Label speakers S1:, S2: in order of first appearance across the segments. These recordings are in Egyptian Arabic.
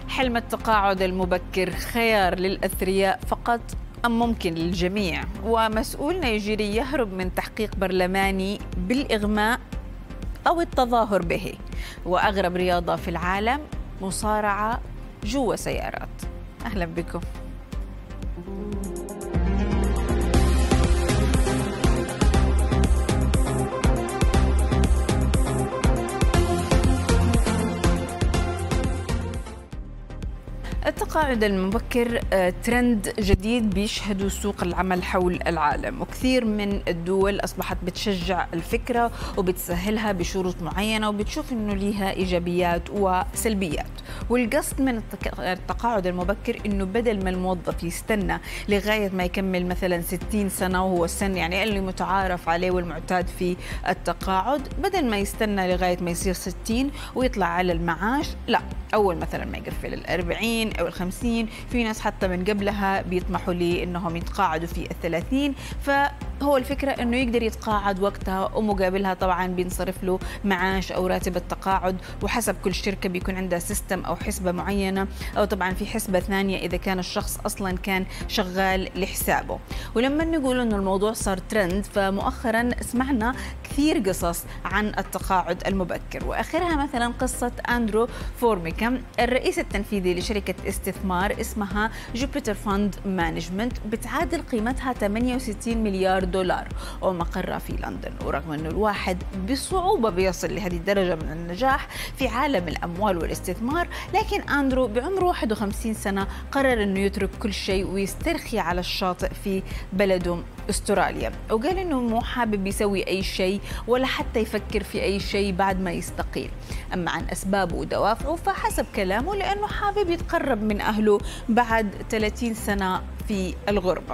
S1: حلم التقاعد المبكر خيار للأثرياء فقط أم ممكن للجميع ومسؤول نيجيري يهرب من تحقيق برلماني بالإغماء أو التظاهر به وأغرب رياضة في العالم مصارعة جوا سيارات أهلا بكم التقاعد المبكر آه، ترند جديد بيشهده سوق العمل حول العالم وكثير من الدول أصبحت بتشجع الفكرة وبتسهلها بشروط معينة وبتشوف أنه ليها إيجابيات وسلبيات والقصد من التقاعد المبكر أنه بدل ما الموظف يستنى لغاية ما يكمل مثلا 60 سنة وهو السن يعني اللي متعارف عليه والمعتاد في التقاعد بدل ما يستنى لغاية ما يصير 60 ويطلع على المعاش لا أول مثلا ما يقفل الأربعين أو الخمسين في ناس حتى من قبلها بيطمحوا لأنهم يتقاعدوا في الثلاثين فهو الفكرة أنه يقدر يتقاعد وقتها ومقابلها طبعا بينصرف له معاش أو راتب التقاعد وحسب كل شركة بيكون عندها سيستم أو حسبة معينة أو طبعا في حسبة ثانية إذا كان الشخص أصلا كان شغال لحسابه ولما نقول أنه الموضوع صار ترند فمؤخرا سمعنا كثير قصص عن التقاعد المبكر وآخرها مثلا قصة أندرو فورميكا الرئيس التنفيذي لشركة استثمار اسمها جوبيتر فاند مانجمنت بتعادل قيمتها 68 مليار دولار ومقرها في لندن ورغم أنه الواحد بصعوبة بيصل لهذه الدرجة من النجاح في عالم الأموال والاستثمار لكن أندرو بعمره 51 سنة قرر أنه يترك كل شيء ويسترخي على الشاطئ في بلده استراليا وقال انه مو حابب يسوي اي شيء ولا حتى يفكر في اي شيء بعد ما يستقيل اما عن اسبابه ودوافعه فحسب كلامه لانه حابب يتقرب من اهله بعد 30 سنه في الغربه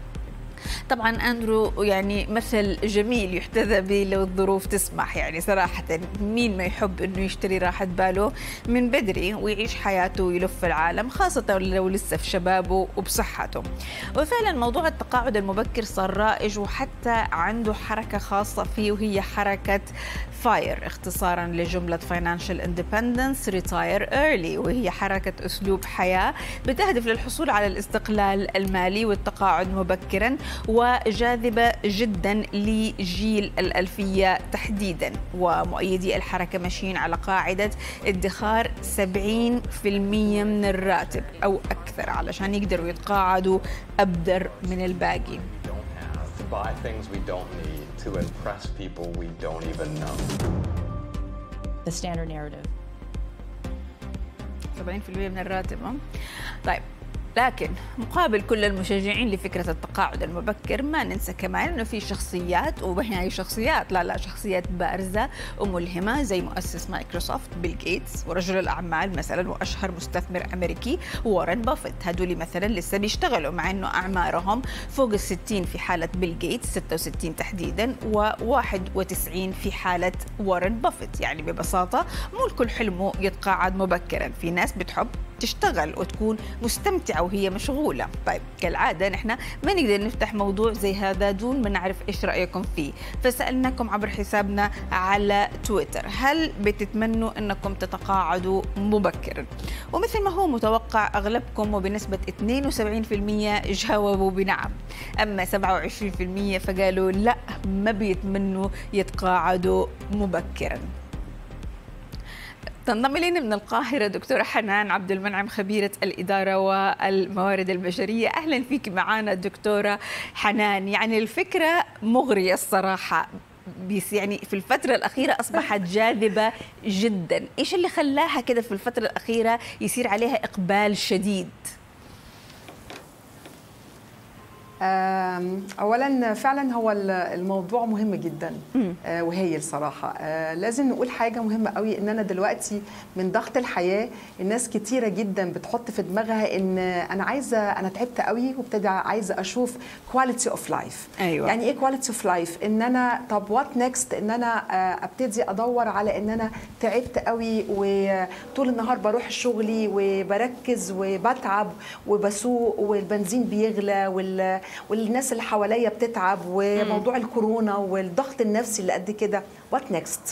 S1: طبعا اندرو يعني مثل جميل يحتذى به لو الظروف تسمح يعني صراحه مين ما يحب انه يشتري راحه باله من بدري ويعيش حياته ويلف العالم خاصه لو لسه في شبابه وبصحته وفعلا موضوع التقاعد المبكر صار رائج وحتى عنده حركه خاصه فيه وهي حركه فاير اختصارا لجمله فاينانشال اندبندنس ريتاير ايرلي وهي حركه اسلوب حياه بتهدف للحصول على الاستقلال المالي والتقاعد مبكرا وجاذبة جدا لجيل الألفية تحديدا ومؤيدي الحركة ماشيين على قاعدة ادخار 70% من الراتب أو أكثر علشان يقدروا يتقاعدوا أبدر من الباقي buy things we don't need to impress people we don't even know. The standard narrative. 70% من الراتب طيب لكن مقابل كل المشجعين لفكرة التقاعد المبكر ما ننسى كمان أنه في شخصيات وهي هي شخصيات لا لا شخصيات بارزة وملهمة زي مؤسس مايكروسوفت بيل جيتس ورجل الأعمال مثلا وأشهر مستثمر أمريكي وارن بافيت هدول مثلا لسه بيشتغلوا مع أنه أعمارهم فوق الستين في حالة بيل جيتس 66 تحديدا و91 في حالة وارن بافيت يعني ببساطة مو الكل حلمه يتقاعد مبكرا في ناس بتحب تشتغل وتكون مستمتعة وهي مشغولة طيب كالعادة نحن ما نقدر نفتح موضوع زي هذا دون ما نعرف إيش رأيكم فيه فسألناكم عبر حسابنا على تويتر هل بتتمنوا أنكم تتقاعدوا مبكرا ومثل ما هو متوقع أغلبكم وبنسبة 72% جاوبوا بنعم أما 27% فقالوا لا ما بيتمنوا يتقاعدوا مبكرا تنضم الينا من القاهره دكتوره حنان عبد المنعم خبيره الاداره والموارد البشريه اهلا فيك معنا دكتوره حنان يعني الفكره مغريه الصراحه بس يعني في الفترة الأخيرة أصبحت جاذبة جدا إيش اللي خلاها كده في الفترة الأخيرة يصير عليها إقبال شديد؟
S2: اولا فعلا هو الموضوع مهم جدا آه، وهي الصراحه آه، لازم نقول حاجه مهمه قوي ان انا دلوقتي من ضغط الحياه الناس كتيره جدا بتحط في دماغها ان انا عايزه انا تعبت قوي وابتدي عايزه اشوف كواليتي اوف لايف
S1: أيوة.
S2: يعني ايه كواليتي اوف لايف ان انا طب وات نيكست ان انا آه، ابتدي ادور على ان انا تعبت قوي وطول النهار بروح شغلي وبركز وبتعب وبسوق والبنزين بيغلى وال والناس اللي حواليا بتتعب وموضوع الكورونا والضغط النفسي اللي قد كده وات نيكست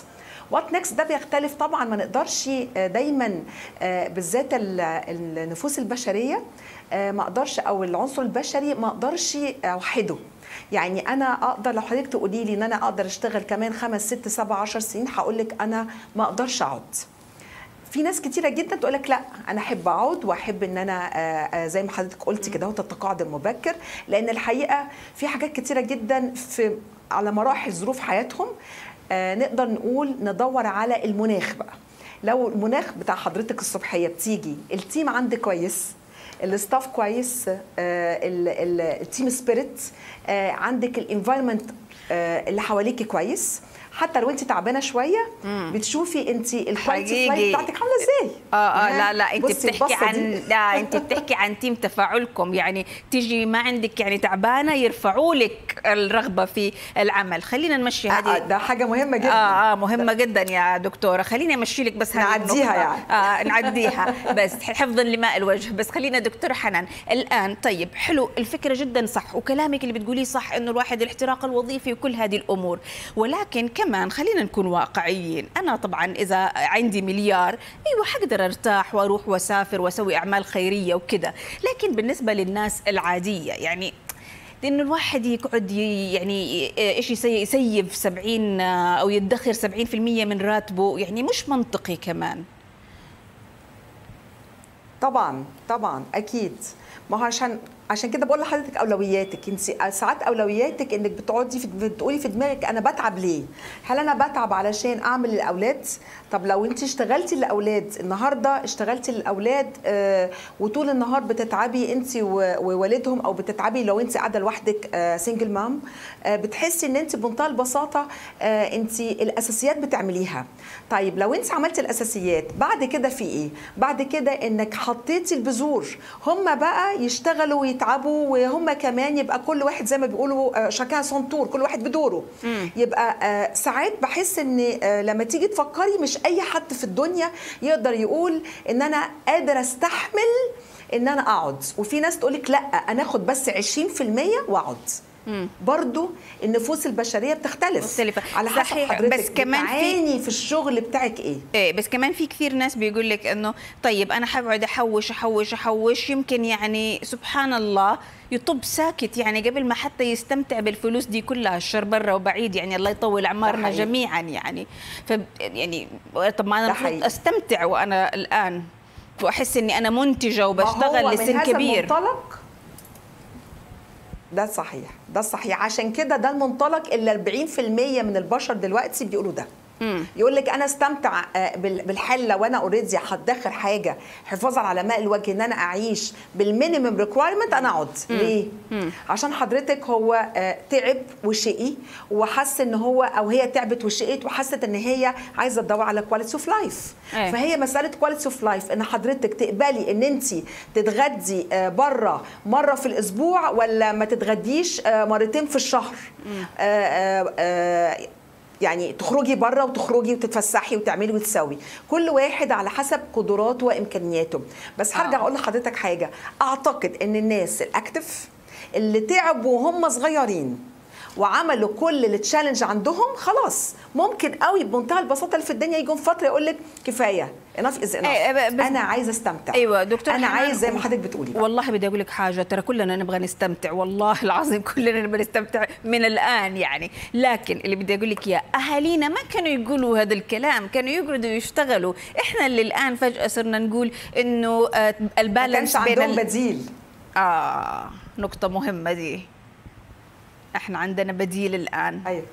S2: وات نيكست ده بيختلف طبعا ما نقدرش آه، دايما آه، بالذات ال- النفوس البشريه آه، ما اقدرش او العنصر البشري ما اقدرش اوحده يعني انا اقدر لو حضرتك تقولي لي ان انا اقدر اشتغل كمان خمس ست سبع عشر سنين هقول لك انا ما اقدرش اقعد في ناس كتيره جدا تقول لك لا انا احب اقعد واحب ان انا آه، آه، زي ما حضرتك قلتي كده هو التقاعد المبكر لان الحقيقه في حاجات كتيره جدا في على مراحل ظروف حياتهم آه، نقدر نقول ندور على المناخ بقى لو المناخ بتاع حضرتك الصبحيه بتيجي التيم عندك كويس الستاف كويس آه، ال- ال- التيم سبيريت آه، عندك الانفايرمنت اللي حواليكي كويس حتى لو انت تعبانه شويه بتشوفي انت الكواليتي
S1: حقيقي.
S2: بتاعتك عامله ازاي
S1: اه اه
S2: ها؟
S1: لا لا انت
S2: بصي
S1: بتحكي
S2: البصة
S1: عن
S2: دي.
S1: لا انت بتحكي عن تيم تفاعلكم يعني تيجي ما عندك يعني تعبانه يرفعوا لك الرغبه في العمل خلينا نمشي
S2: آه،
S1: هذه
S2: ده حاجه مهمه جدا
S1: اه اه مهمه جدا يا دكتوره خليني امشي لك بس هذه
S2: نعديها
S1: النقطة. اه نعديها بس حفظا لماء الوجه بس خلينا دكتوره حنان الان طيب حلو الفكره جدا صح وكلامك اللي بتقوليه صح انه الواحد الاحتراق الوظيفي وكل هذه الامور ولكن كمان خلينا نكون واقعيين انا طبعا اذا عندي مليار ايوه حقدر ارتاح واروح واسافر واسوي اعمال خيريه وكذا لكن بالنسبه للناس العاديه يعني لانه الواحد يقعد ي- يعني ايش يسي- يسيف 70 او يدخر 70% من راتبه يعني مش منطقي كمان
S2: طبعا طبعا اكيد ما هو عشان عشان كده بقول لحضرتك اولوياتك انت ساعات اولوياتك انك بتقعدي في بتقولي في دماغك انا بتعب ليه؟ هل انا بتعب علشان اعمل للاولاد؟ طب لو انت اشتغلتي للاولاد النهارده اشتغلتي للاولاد آه وطول النهار بتتعبي انت و- ووالدهم او بتتعبي لو انت قاعده لوحدك آه سنجل مام آه بتحسي ان انت بمنتهى البساطه آه انت الاساسيات بتعمليها. طيب لو انت عملتي الاساسيات بعد كده في ايه؟ بعد كده انك حطيتي البذور هم بقى يشتغلوا ويتعبوا وهم كمان يبقى كل واحد زي ما بيقولوا شكاها سنتور كل واحد بدوره يبقى آه، ساعات بحس ان آه، لما تيجي تفكري مش اي حد في الدنيا يقدر يقول ان انا قادر استحمل ان انا اقعد وفي ناس تقولك لا انا اخد بس 20% واقعد برضو النفوس البشريه بتختلف
S1: مختلفة.
S2: على حسب
S1: صحيح،
S2: حضرتك
S1: بس كمان في-
S2: بتعاني في الشغل بتاعك ايه
S1: ايه بس كمان في كثير ناس بيقول لك انه طيب انا حقعد احوش احوش احوش يمكن يعني سبحان الله يطب ساكت يعني قبل ما حتى يستمتع بالفلوس دي كلها الشر برا وبعيد يعني الله يطول اعمارنا
S2: حقيقي.
S1: جميعا يعني ف يعني طب ما انا
S2: ده
S1: المفروض
S2: حقيقي.
S1: استمتع وانا الان واحس اني انا منتجه
S2: ما هو
S1: وبشتغل
S2: من
S1: لسن
S2: هذا
S1: كبير
S2: المنطلق ده صحيح ده صحيح عشان كده ده المنطلق اللي 40% من البشر دلوقتي بيقولوا ده يقول لك انا استمتع آه، بال- بالحل لو انا اوريدي هتدخر حاجه حفاظا على ماء الوجه ان انا اعيش بالمينيمم ريكوايرمنت انا اقعد ليه؟ عشان حضرتك هو آه، تعب وشقي وحس ان هو او هي تعبت وشقيت وحست ان هي عايزه تدور على كواليتي اوف لايف
S1: أيه.
S2: فهي مساله كواليتي اوف لايف ان حضرتك تقبلي ان انت تتغدي بره مره في الاسبوع ولا ما تتغديش آه، مرتين في الشهر آه، آه، آه، يعني تخرجي بره وتخرجي وتتفسحي وتعملي وتسوي كل واحد على حسب قدراته وامكانياته بس هرجع
S1: آه.
S2: اقول لحضرتك حاجه اعتقد ان الناس الاكتف اللي تعبوا وهم صغيرين وعملوا كل التشالنج عندهم خلاص ممكن قوي بمنتهى البساطه اللي في الدنيا يجون فتره يقول لك كفايه انف از
S1: إيه،
S2: انف
S1: بس-
S2: انا عايزه استمتع
S1: ايوه دكتور
S2: انا
S1: حنان،
S2: عايز زي ما حضرتك بتقولي بقى.
S1: والله بدي اقول لك حاجه ترى كلنا نبغى نستمتع والله العظيم كلنا نبغى نستمتع من الان يعني لكن اللي بدي اقول لك اياه اهالينا ما كانوا يقولوا هذا الكلام كانوا يقعدوا يشتغلوا احنا اللي الان فجاه صرنا نقول انه آه،
S2: ما
S1: البالانس
S2: كانش
S1: بين
S2: عندهم
S1: ال...
S2: بديل
S1: اه نقطه مهمه دي احنا عندنا بديل الان
S2: ايوه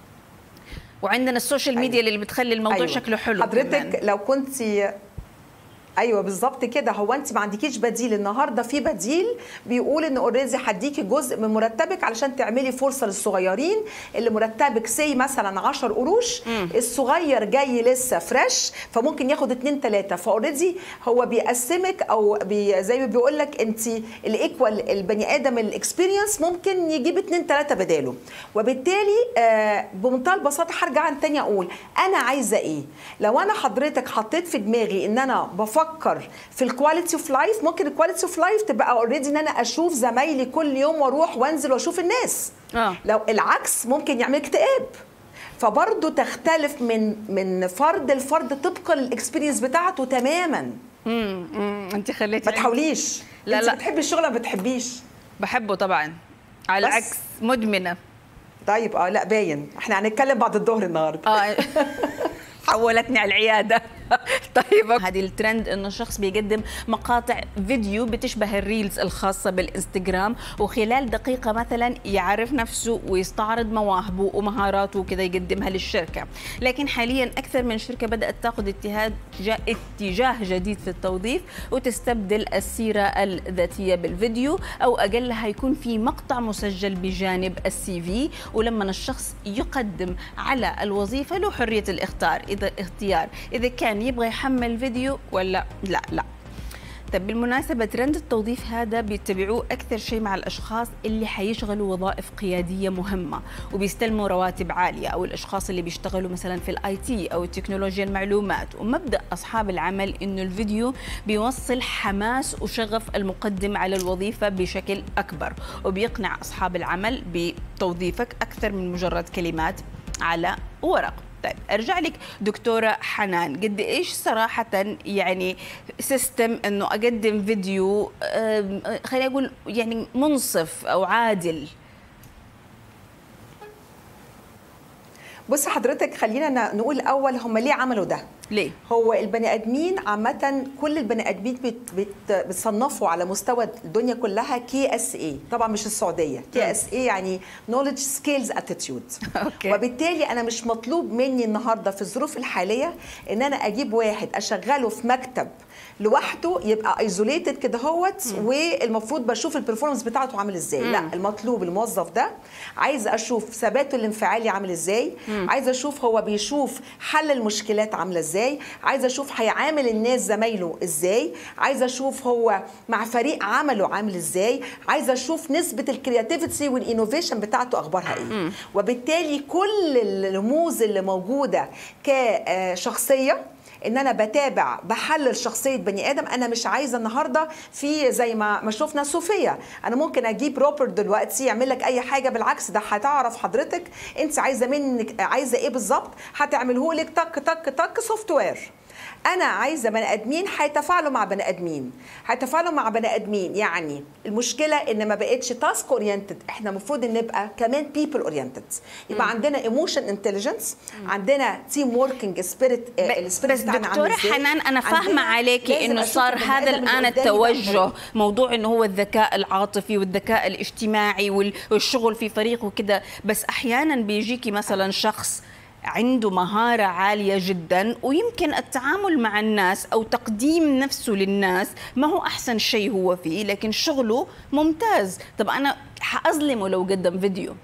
S1: وعندنا السوشيال ميديا اللي بتخلي الموضوع
S2: أيوة.
S1: شكله حلو
S2: حضرتك
S1: كمان.
S2: لو كنت ايوه بالظبط كده هو انت ما عندكيش بديل النهارده في بديل بيقول ان اوريدي هديكي جزء من مرتبك علشان تعملي فرصه للصغيرين اللي مرتبك سي مثلا 10 قروش الصغير جاي لسه فريش فممكن ياخد 2 3 فاوريدي هو بيقسمك او بي زي ما بيقول لك انت الايكوال البني ادم الاكسبيرينس ممكن يجيب 2 3 بداله وبالتالي آه بمنتهى البساطه هرجع عن تاني اقول انا عايزه ايه لو انا حضرتك حطيت في دماغي ان انا بفكر في الكواليتي اوف لايف ممكن الكواليتي اوف لايف تبقى اوريدي ان انا اشوف زمايلي كل يوم واروح وانزل واشوف الناس
S1: آه.
S2: لو العكس ممكن يعمل اكتئاب فبرضه تختلف من من فرد لفرد طبقا للاكسبيرينس بتاعته تماما
S1: امم انت خليتي
S2: ما تحاوليش
S1: لا،
S2: انت
S1: لا.
S2: بتحبي الشغل ما بتحبيش
S1: بحبه طبعا على
S2: بس.
S1: العكس مدمنه
S2: طيب اه لا باين احنا هنتكلم بعد الظهر النهارده
S1: اه حولتني على العياده طيب هذه الترند انه الشخص بيقدم مقاطع فيديو بتشبه الريلز الخاصه بالانستغرام وخلال دقيقه مثلا يعرف نفسه ويستعرض مواهبه ومهاراته وكذا يقدمها للشركه لكن حاليا اكثر من شركه بدات تاخذ اتجاه اتجاه جديد في التوظيف وتستبدل السيره الذاتيه بالفيديو او اقلها يكون في مقطع مسجل بجانب السي في ولما الشخص يقدم على الوظيفه له حريه الاختيار اذا اختيار اذا كان يبغى يحمل فيديو ولا لا لا طيب بالمناسبة ترند التوظيف هذا بيتبعوه أكثر شيء مع الأشخاص اللي حيشغلوا وظائف قيادية مهمة وبيستلموا رواتب عالية أو الأشخاص اللي بيشتغلوا مثلا في الاي تي أو تكنولوجيا المعلومات ومبدأ أصحاب العمل إنه الفيديو بيوصل حماس وشغف المقدم على الوظيفة بشكل أكبر وبيقنع أصحاب العمل بتوظيفك أكثر من مجرد كلمات على ورق طيب ارجع لك دكتوره حنان قد ايش صراحه يعني سيستم انه اقدم فيديو آم، خليني اقول يعني منصف او عادل
S2: بص حضرتك خلينا ن- نقول الاول هم ليه عملوا ده
S1: ليه
S2: هو البني ادمين عامه كل البني ادمين بت بت بتصنفوا على مستوى الدنيا كلها كي اس اي طبعا مش السعوديه كي اس اي يعني نولج سكيلز اتيتيود
S1: أوكي.
S2: وبالتالي انا مش مطلوب مني النهارده في الظروف الحاليه ان انا اجيب واحد اشغله في مكتب لوحده يبقى ايزوليتد كده هوت والمفروض بشوف البرفورمانس بتاعته عامل ازاي لا المطلوب الموظف ده عايز اشوف ثباته الانفعالي عامل ازاي عايز اشوف هو بيشوف حل المشكلات عامله ازاي عايز اشوف هيعامل الناس زمايله ازاي عايز اشوف هو مع فريق عمله عامل ازاي عايز اشوف نسبه الكرياتيفيتي والانوفيشن بتاعته اخبارها ايه وبالتالي كل الرموز اللي موجوده كشخصيه ان انا بتابع بحلل شخصيه بني ادم انا مش عايزه النهارده في زي ما ما شفنا صوفيا انا ممكن اجيب روبرت دلوقتي يعمل لك اي حاجه بالعكس ده هتعرف حضرتك انت عايزه منك عايزه ايه بالظبط هتعمله لك تك تك تك سوفت وير انا عايزه بني ادمين هيتفاعلوا مع بني ادمين هيتفاعلوا مع بني ادمين يعني المشكله ان ما بقتش تاسك اورينتد احنا المفروض ان نبقى كمان بيبل اورينتد يبقى عندنا ايموشن انتليجنس عندنا تيم وركينج سبيريت
S1: بس دكتورة حنان أنا فاهمة عليكي إنه صار هذا الآن التوجه موضوع إنه هو الذكاء العاطفي والذكاء الاجتماعي وال- والشغل في فريق وكذا بس أحيانا بيجيكي مثلا شخص عنده مهارة عالية جدا ويمكن التعامل مع الناس أو تقديم نفسه للناس ما هو أحسن شيء هو فيه لكن شغله ممتاز طب أنا حأظلمه لو قدم فيديو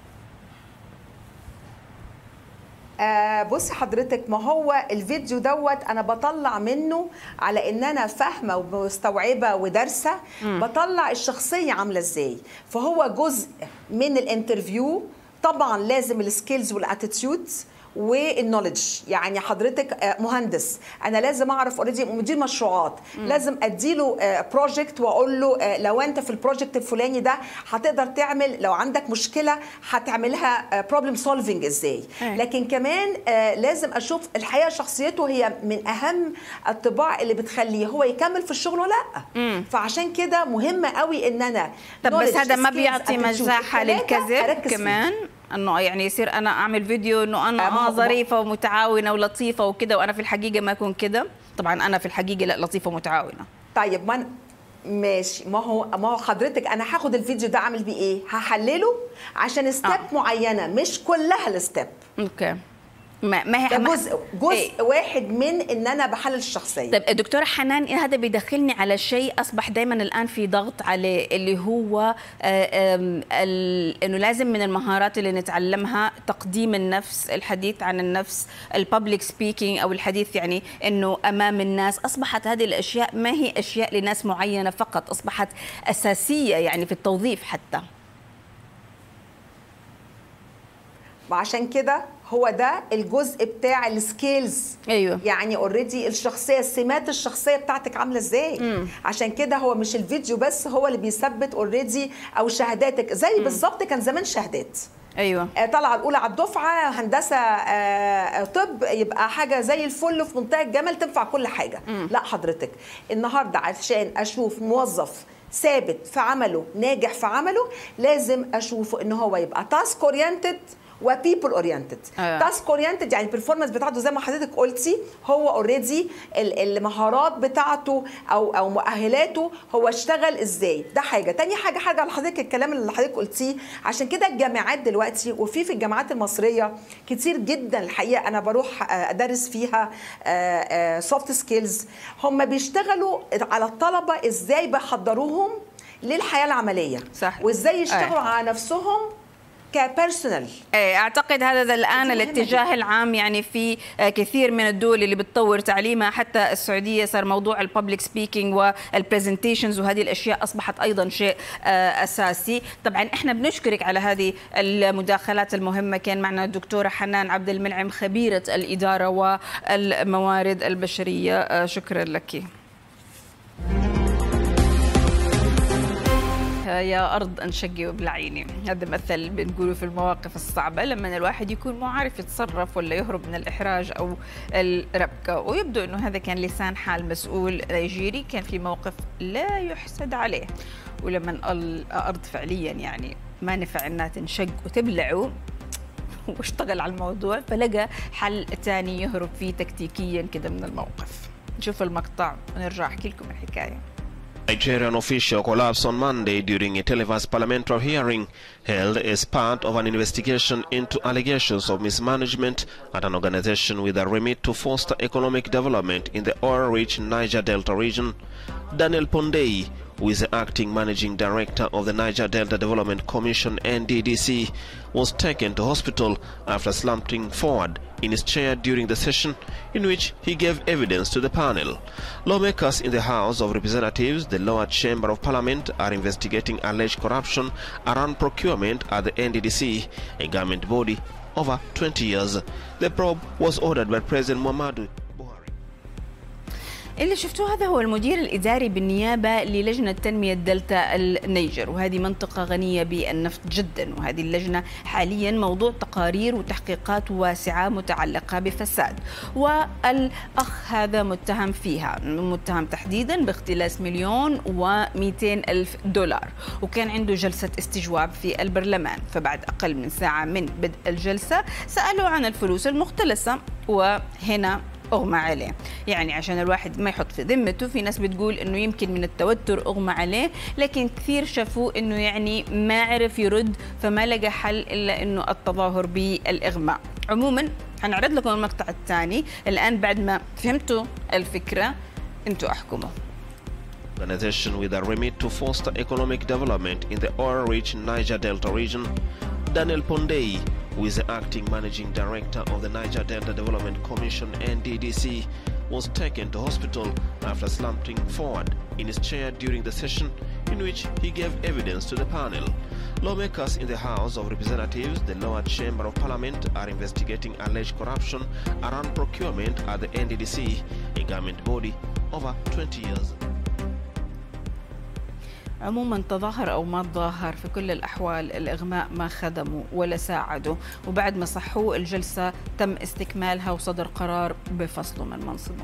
S2: آه بص حضرتك ما هو الفيديو دوت انا بطلع منه على ان انا فاهمه ومستوعبه ودارسه بطلع الشخصيه عامله ازاي فهو جزء من الانترفيو طبعا لازم السكيلز والاتيتيودز والنولج يعني حضرتك آه، مهندس انا لازم اعرف اوريدي مدير مشروعات لازم اديله بروجكت واقول له آه، لو انت في البروجكت الفلاني ده هتقدر تعمل لو عندك مشكله هتعملها بروبلم سولفنج ازاي
S1: أي.
S2: لكن كمان آه، لازم اشوف الحقيقه شخصيته هي من اهم الطباع اللي بتخليه هو يكمل في الشغل ولا لا فعشان كده مهم قوي ان انا
S1: طب بس
S2: knowledge,
S1: هذا ما
S2: skills,
S1: بيعطي
S2: attitude،
S1: مساحة
S2: الثلاثة
S1: للكذب
S2: أركز فيهم.
S1: كمان انه يعني يصير انا اعمل فيديو انه انا
S2: آه، ما
S1: اه
S2: هو-
S1: ظريفه ومتعاونه ولطيفه وكده وانا في الحقيقه ما اكون كده طبعا انا في الحقيقه لا لطيفه ومتعاونه
S2: طيب ما أنا- ماشي ما هو ما هو حضرتك انا هاخد الفيديو ده اعمل بيه ايه هحلله عشان ستيب
S1: آه.
S2: معينه مش كلها الستيب
S1: اوكي ما, ما هي
S2: ده
S1: ما-
S2: جزء جزء
S1: إيه؟
S2: واحد من ان انا بحلل الشخصيه
S1: طيب دكتورة حنان هذا بيدخلني على شيء أصبح دائما الآن في ضغط عليه اللي هو آه، آم، ال- إنه لازم من المهارات اللي نتعلمها تقديم النفس الحديث عن النفس الببليك سبيكينج أو الحديث يعني إنه أمام الناس أصبحت هذه الأشياء ما هي أشياء لناس معينة فقط أصبحت أساسية يعني في التوظيف حتى
S2: وعشان كده هو ده الجزء بتاع السكيلز
S1: أيوه
S2: يعني اوريدي الشخصيه السمات الشخصيه بتاعتك عامله ازاي عشان كده هو مش الفيديو بس هو اللي بيثبت اوريدي او شهاداتك زي بالظبط كان زمان شهادات
S1: ايوه
S2: آه، طالعه الاولى على الدفعه هندسه آه، طب يبقى حاجه زي الفل في منتهى الجمال تنفع كل حاجه لا حضرتك النهارده عشان اشوف موظف ثابت في عمله ناجح في عمله لازم اشوفه ان هو يبقى تاسك اورينتد وبيبل اورينتد
S1: أيوة.
S2: تاسك اورينتد يعني البرفورمانس بتاعته زي ما حضرتك قلتي هو اوريدي المهارات بتاعته او او مؤهلاته هو اشتغل ازاي ده حاجه تاني حاجه حاجه لحضرتك الكلام اللي حضرتك قلتيه عشان كده الجامعات دلوقتي وفي في الجامعات المصريه كتير جدا الحقيقه انا بروح آه، ادرس فيها سوفت سكيلز هم بيشتغلوا على الطلبه ازاي بيحضروهم للحياه العمليه
S1: صح.
S2: وازاي يشتغلوا
S1: أي.
S2: على نفسهم كبيرسونال
S1: ايه اعتقد هذا ذا الان
S2: مهمة
S1: الاتجاه
S2: جداً.
S1: العام يعني في آه، كثير من الدول اللي بتطور تعليمها حتى السعوديه صار موضوع الببليك سبيكينج والبرزنتيشنز وهذه الاشياء اصبحت ايضا شيء آه، اساسي طبعا احنا بنشكرك على هذه المداخلات المهمه كان معنا الدكتوره حنان عبد المنعم خبيره الاداره والموارد البشريه آه، شكرا لك يا أرض انشقي وابلعيني هذا مثل بنقوله في المواقف الصعبة لما الواحد يكون مو عارف يتصرف ولا يهرب من الإحراج أو الربكة ويبدو أنه هذا كان لسان حال مسؤول نيجيري كان في موقف لا يحسد عليه ولما الأرض فعليا يعني ما نفع أنها تنشق وتبلعه واشتغل على الموضوع فلقى حل تاني يهرب فيه تكتيكيا كده من الموقف نشوف المقطع ونرجع أحكي لكم الحكاية
S3: Nigerian official collapsed on Monday during a televised parliamentary hearing held as part of an investigation into allegations of mismanagement at an organization with a remit to foster economic development in the oil-rich Niger Delta region. Daniel Pondei, who is the acting managing director of the Niger Delta Development Commission NDDC, was taken to hospital after slumping forward in his chair during the session in which he gave evidence to the panel. Lawmakers in the House of Representatives, the lower chamber of parliament, are investigating alleged corruption around procurement at the NDDC, a government body over 20 years. The probe was ordered by President Muhammadu Buhari.
S1: اللي شفتوه هذا هو المدير الإداري بالنيابة للجنة تنمية دلتا النيجر وهذه منطقة غنية بالنفط جدا وهذه اللجنة حاليا موضوع تقارير وتحقيقات واسعة متعلقة بفساد والأخ هذا متهم فيها متهم تحديدا باختلاس مليون و200 ألف دولار وكان عنده جلسة استجواب في البرلمان فبعد أقل من ساعة من بدء الجلسة سألوا عن الفلوس المختلسة وهنا اغمى عليه يعني عشان الواحد ما يحط في ذمته في ناس بتقول انه يمكن من التوتر اغمى عليه لكن كثير شافوه انه يعني ما عرف يرد فما لقى حل الا انه التظاهر بالاغماء عموما هنعرض لكم المقطع الثاني الان بعد ما فهمتوا الفكره انتوا احكموا
S3: organization with a remit to foster economic development in the oil-rich Niger Delta region, Daniel Pondei, who is the acting managing director of the Niger Delta Development Commission (NDDC), was taken to hospital after slumping forward in his chair during the session in which he gave evidence to the panel. Lawmakers in the House of Representatives, the lower chamber of parliament, are investigating alleged corruption around procurement at the NDDC, a government body over 20 years.
S1: عموما تظاهر او ما تظاهر في كل الاحوال الاغماء ما خدمه ولا ساعده وبعد ما صحوه الجلسه تم استكمالها وصدر قرار بفصله من منصبه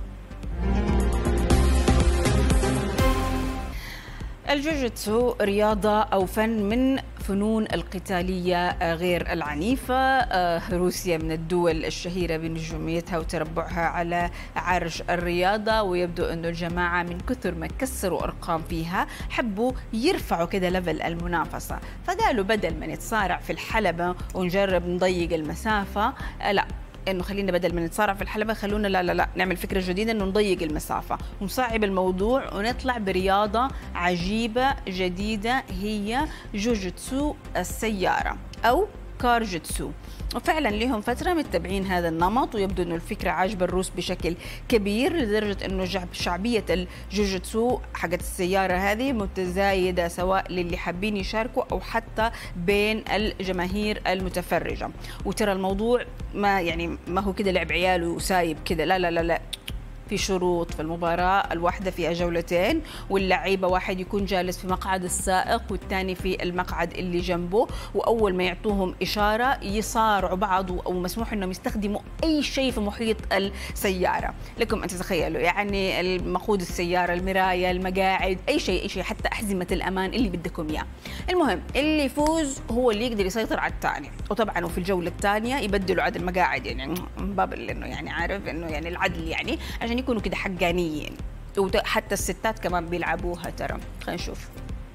S1: الجوجيتسو رياضة أو فن من فنون القتالية غير العنيفة روسيا من الدول الشهيرة بنجوميتها وتربعها على عرش الرياضة ويبدو أنه الجماعة من كثر ما كسروا أرقام فيها حبوا يرفعوا كده ليفل المنافسة فقالوا بدل ما نتصارع في الحلبة ونجرب نضيق المسافة لا انه خلينا بدل ما نتصارع في الحلبة خلونا لا لا لا نعمل فكرة جديدة انه نضيق المسافة ونصعب الموضوع ونطلع برياضة عجيبة جديدة هي جوجيتسو السيارة او كارجيتسو وفعلا لهم فترة متبعين هذا النمط ويبدو أنه الفكرة عاجبة الروس بشكل كبير لدرجة أنه شعبية الجوجيتسو حقت السيارة هذه متزايدة سواء للي حابين يشاركوا أو حتى بين الجماهير المتفرجة وترى الموضوع ما يعني ما هو كده لعب عيال وسايب كده لا لا لا لا في شروط في المباراة الواحدة فيها جولتين واللعيبة واحد يكون جالس في مقعد السائق والثاني في المقعد اللي جنبه وأول ما يعطوهم إشارة يصارعوا بعض أو مسموح أنهم يستخدموا أي شيء في محيط السيارة لكم أن تتخيلوا يعني مقود السيارة المراية المقاعد أي شيء أي شيء حتى أحزمة الأمان اللي بدكم إياه المهم اللي يفوز هو اللي يقدر يسيطر على الثاني وطبعا وفي الجولة الثانية يبدلوا عدد المقاعد يعني من باب انه يعني عارف انه يعني العدل يعني عشان يكونوا كده حقانيين وحتى الستات كمان بيلعبوها ترى خلينا نشوف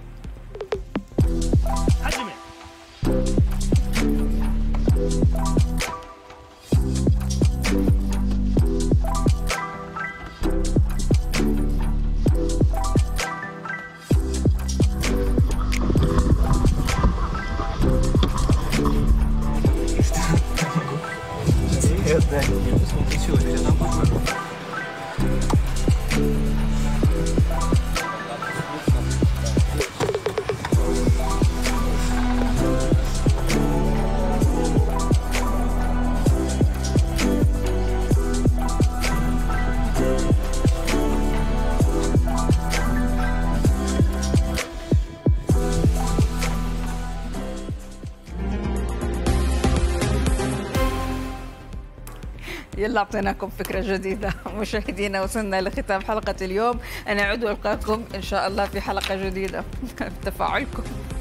S1: يلا اعطيناكم فكره جديده مشاهدينا وصلنا لختام حلقه اليوم انا اعود والقاكم ان شاء الله في حلقه جديده تفاعلكم